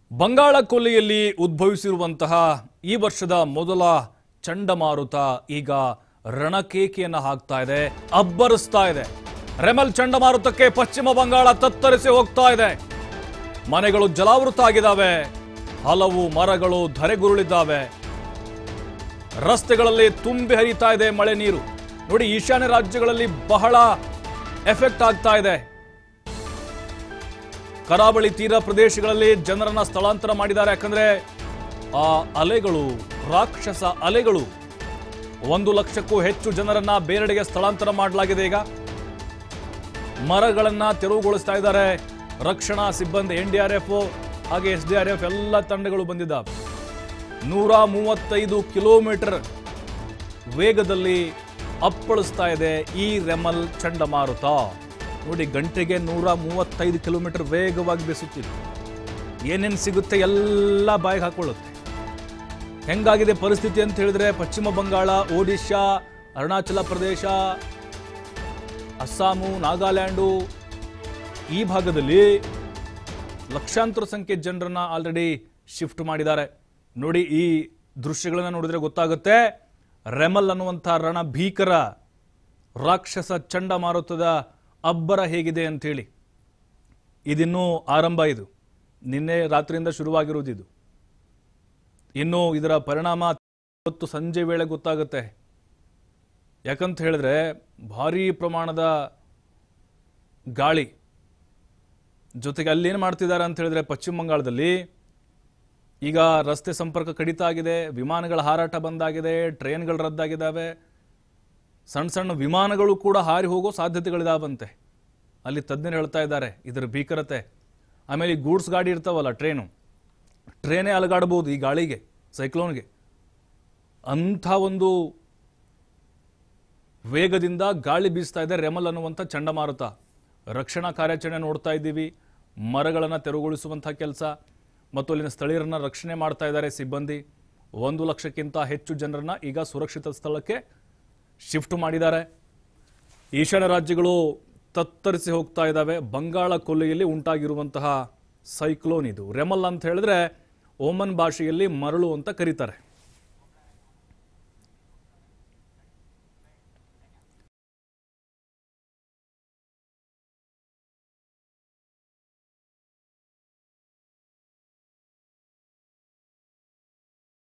ಬಂಗಾಳ ಕೊಲ್ಲಿಯಲ್ಲಿ ಉದ್ಭವಿಸಿರುವಂತಹ ಈ ವರ್ಷದ ಮೊದಲ ಚಂಡಮಾರುತ ಈಗ ರಣಕೇಕೆಯನ್ನ ಹಾಕ್ತಾ ಇದೆ ಅಬ್ಬರಿಸ್ತಾ ಇದೆ ರೆಮಲ್ ಚಂಡಮಾರುತಕ್ಕೆ ಪಶ್ಚಿಮ ಬಂಗಾಳ ತತ್ತರಿಸಿ ಹೋಗ್ತಾ ಇದೆ ಮನೆಗಳು ಜಲಾವೃತ ಆಗಿದ್ದಾವೆ ಹಲವು ಮರಗಳು ಧರೆಗುರುಳಿದ್ದಾವೆ ರಸ್ತೆಗಳಲ್ಲಿ ತುಂಬಿ ಹರಿತಾ ಇದೆ ಮಳೆ ನೀರು ನೋಡಿ ಈಶಾನ್ಯ ರಾಜ್ಯಗಳಲ್ಲಿ ಬಹಳ ಎಫೆಕ್ಟ್ ಆಗ್ತಾ ಇದೆ ಕರಾವಳಿ ತೀರ ಪ್ರದೇಶಗಳಲ್ಲಿ ಜನರನ್ನ ಸ್ಥಳಾಂತರ ಮಾಡಿದ್ದಾರೆ ಯಾಕಂದ್ರೆ ಆ ಅಲೆಗಳು ರಾಕ್ಷಸ ಅಲೆಗಳು ಒಂದು ಲಕ್ಷಕ್ಕೂ ಹೆಚ್ಚು ಜನರನ್ನ ಬೇರೆಡೆಗೆ ಸ್ಥಳಾಂತರ ಮಾಡಲಾಗಿದೆ ಈಗ ಮರಗಳನ್ನ ತೆರವುಗೊಳಿಸ್ತಾ ಇದ್ದಾರೆ ರಕ್ಷಣಾ ಸಿಬ್ಬಂದಿ ಎನ್ ಡಿ ಆರ್ ಎಫ್ ಹಾಗೆ ಎಸ್ ಡಿ ಆರ್ ಎಫ್ ಎಲ್ಲ ತಂಡಗಳು ಬಂದಿದ್ದಾವೆ ನೂರ ಮೂವತ್ತೈದು ಕಿಲೋಮೀಟರ್ ವೇಗದಲ್ಲಿ ಅಪ್ಪಳಿಸ್ತಾ ಇದೆ ಈ ರೆಮಲ್ ಚಂಡಮಾರುತ ನೋಡಿ ಗಂಟೆಗೆ ನೂರ ಮೂವತ್ತೈದು ಕಿಲೋಮೀಟರ್ ವೇಗವಾಗಿ ಬೀಸುತ್ತಿದೆ ಏನೇನು ಸಿಗುತ್ತೆ ಎಲ್ಲ ಬಾಯಿಗೆ ಹಾಕೊಳ್ಳುತ್ತೆ ಹೆಂಗಾಗಿದೆ ಪರಿಸ್ಥಿತಿ ಅಂತ ಹೇಳಿದ್ರೆ ಪಶ್ಚಿಮ ಬಂಗಾಳ ಒಡಿಶಾ ಅರುಣಾಚಲ ಪ್ರದೇಶ ಅಸ್ಸಾಮು ನಾಗಾಲ್ಯಾಂಡು ಈ ಭಾಗದಲ್ಲಿ ಲಕ್ಷಾಂತರ ಸಂಖ್ಯೆ ಜನರನ್ನ ಆಲ್ರೆಡಿ ಶಿಫ್ಟ್ ಮಾಡಿದ್ದಾರೆ ನೋಡಿ ಈ ದೃಶ್ಯಗಳನ್ನ ನೋಡಿದ್ರೆ ಗೊತ್ತಾಗುತ್ತೆ ರೆಮಲ್ ಅನ್ನುವಂಥ ರಣ ಭೀಕರ ರಾಕ್ಷಸ ಚಂಡಮಾರುತದ ಅಬ್ಬರ ಹೇಗಿದೆ ಅಂತೇಳಿ ಇದಿನ್ನೂ ಆರಂಭ ಇದು ನಿನ್ನೆ ರಾತ್ರಿಯಿಂದ ಶುರುವಾಗಿರುವುದು ಇದು ಇನ್ನು ಇದರ ಪರಿಣಾಮ ಇವತ್ತು ಸಂಜೆ ವೇಳೆ ಗೊತ್ತಾಗುತ್ತೆ ಯಾಕಂತ ಹೇಳಿದ್ರೆ ಭಾರೀ ಪ್ರಮಾಣದ ಗಾಳಿ ಜೊತೆಗೆ ಅಲ್ಲಿ ಏನು ಮಾಡ್ತಿದ್ದಾರೆ ಅಂತ ಹೇಳಿದ್ರೆ ಪಶ್ಚಿಮ ಬಂಗಾಳದಲ್ಲಿ ಈಗ ರಸ್ತೆ ಸಂಪರ್ಕ ಕಡಿತ ಆಗಿದೆ ವಿಮಾನಗಳ ಹಾರಾಟ ಬಂದಾಗಿದೆ ಟ್ರೈನ್ಗಳು ರದ್ದಾಗಿದ್ದಾವೆ ಸಣ್ಣ ಸಣ್ಣ ವಿಮಾನಗಳು ಕೂಡ ಹಾರಿ ಹೋಗೋ ಸಾಧ್ಯತೆಗಳಿದಾವಂತೆ ಅಲ್ಲಿ ತಜ್ಞರು ಹೇಳ್ತಾ ಇದ್ದಾರೆ ಇದರ ಭೀಕರತೆ ಆಮೇಲೆ ಈ ಗೂಡ್ಸ್ ಗಾಡಿ ಇರ್ತಾವಲ್ಲ ಟ್ರೈನು ಟ್ರೈನೇ ಅಲಗಾಡ್ಬೋದು ಈ ಗಾಳಿಗೆ ಸೈಕ್ಲೋನ್ಗೆ ಅಂಥ ಒಂದು ವೇಗದಿಂದ ಗಾಳಿ ಬೀಸ್ತಾ ಇದೆ ರೆಮಲ್ ಅನ್ನುವಂಥ ಚಂಡಮಾರುತ ರಕ್ಷಣಾ ಕಾರ್ಯಾಚರಣೆ ನೋಡ್ತಾ ಇದ್ದೀವಿ ಮರಗಳನ್ನು ತೆರವುಗೊಳಿಸುವಂಥ ಕೆಲಸ ಮತ್ತು ಅಲ್ಲಿನ ಸ್ಥಳೀಯರನ್ನ ರಕ್ಷಣೆ ಮಾಡ್ತಾ ಇದ್ದಾರೆ ಸಿಬ್ಬಂದಿ ಒಂದು ಲಕ್ಷಕ್ಕಿಂತ ಹೆಚ್ಚು ಜನರನ್ನ ಈಗ ಸುರಕ್ಷಿತ ಸ್ಥಳಕ್ಕೆ ಶಿಫ್ಟ್ ಮಾಡಿದ್ದಾರೆ ಈಶಾನ್ಯ ರಾಜ್ಯಗಳು ತತ್ತರಿಸಿ ಹೋಗ್ತಾ ಇದ್ದಾವೆ ಬಂಗಾಳ ಕೊಲ್ಲಿಯಲ್ಲಿ ಉಂಟಾಗಿರುವಂತಹ ಸೈಕ್ಲೋನ್ ಇದು ರೆಮಲ್ ಅಂತ ಹೇಳಿದ್ರೆ ಓಮನ್ ಭಾಷೆಯಲ್ಲಿ ಮರಳು ಅಂತ ಕರೀತಾರೆ